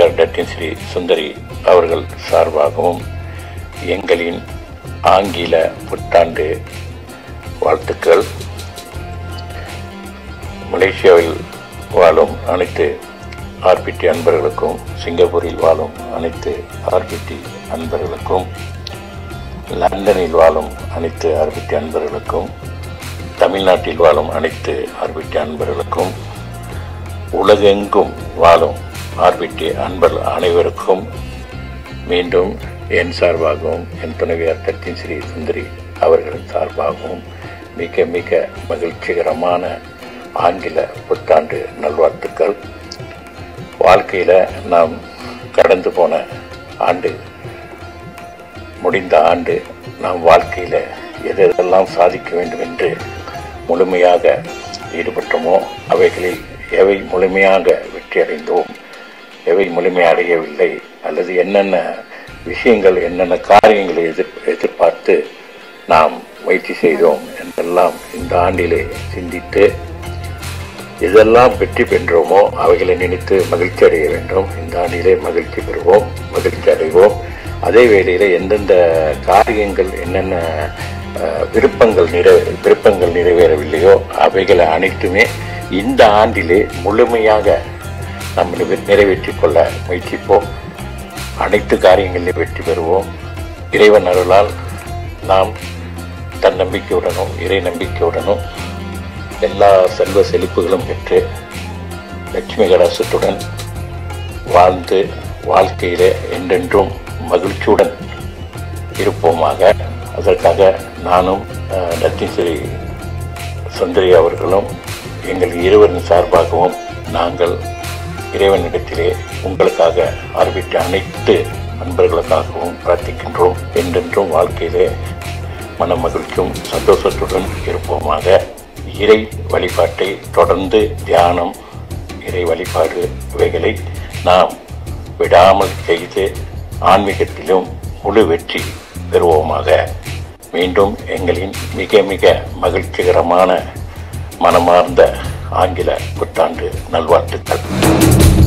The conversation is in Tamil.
டட்டின் ஸ்ரீ சுந்தரி அவர்கள் சார்பாகவும் எங்களின் ஆங்கில புத்தாண்டு வாழ்த்துக்கள் மலேசியாவில் வாழும் அனைத்து ஆர்பிடி அன்பர்களுக்கும் சிங்கப்பூரில் வாழும் அனைத்து ஆர்பிடி அன்பர்களுக்கும் லண்டனில் வாழும் அனைத்து ஆர்பிடி அன்பர்களுக்கும் தமிழ்நாட்டில் வாழும் அனைத்து ஆர்பிடி அன்பர்களுக்கும் உலகெங்கும் வாழும் ஆர்பிடி அன்பர் அனைவருக்கும் மீண்டும் என் சார்பாகவும் என் துணைவியார் தத்தின் ஸ்ரீ சுந்தரி அவர்களின் சார்பாகவும் மிக மிக மகிழ்ச்சிகரமான ஆங்கில புத்தாண்டு நல்வாழ்த்துக்கள் வாழ்க்கையில் நாம் கடந்து போன ஆண்டு முடிந்த ஆண்டு நாம் வாழ்க்கையில் எதெல்லாம் சாதிக்க வேண்டும் என்று முழுமையாக ஈடுபட்டோமோ அவைகளில் எவை முழுமையாக வெற்றி அடைந்தோம் எவை முழுமை அடையவில்லை அல்லது என்னென்ன விஷயங்கள் என்னென்ன காரியங்களை எதிர் எதிர்பார்த்து நாம் முயற்சி செய்தோம் என்றெல்லாம் இந்த ஆண்டிலே சிந்தித்து எதெல்லாம் வெற்றி பெற்றோமோ அவைகளை நினைத்து மகிழ்ச்சி அடைய வேண்டும் இந்த ஆண்டிலே மகிழ்ச்சி பெறுவோம் மகிழ்ச்சி அடைவோம் அதே வேளையில் எந்தெந்த காரியங்கள் என்னென்ன அஹ், விருப்பங்கள் நிறைவே விருப்பங்கள் நிறைவேறவில்லையோ அவைகளை அனைத்துமே இந்த ஆண்டிலே முழுமையாக நாம் நிறைவே- நிறைவேற்றிக் கொள்ள முயற்சிப்போம் அனைத்து காரியங்களிலும் வெற்றி பெறுவோம் இறைவன் அருளால் நாம் தன்னம்பிக்கையுடனும் இறை நம்பிக்கையுடனும் எல்லா செல்வ செழிப்புகளும் பெற்று லட்சுமி கடாசத்துடன் வாழ்ந்து வாழ்க்கையிலே என்றென்றும் மகிழ்ச்சியுடன் இருப்போமாக அதற்காக நானும் அஹ், ரத்திஸ்ரீ சுந்தரி அவர்களும் எங்கள் இருவரின் சார்பாகவும் நாங்கள் இறைவனிடத்திலே உங்களுக்காக ஆரம்பித்த அனைத்து நண்பர்களுக்காகவும் பிரார்த்திக்கின்றோம் என்றென்றும் வாழ்க்கையிலே மன மகிழ்ச்சியும் சந்தோஷத்துடன் இருப்போமாக இறை வழிபாட்டை தொடர்ந்து தியானம் இறை வழிபாடு இவைகளை நாம் விடாமல் செய்து ஆன்மீகத்திலும் முழு வெற்றி பெறுவோமாக மீண்டும் எங்களின் மிக மிக மகிழ்ச்சிகரமான மனமார்ந்த ஆங்கில புத்தாண்டு நல்வாழ்த்துக்கள்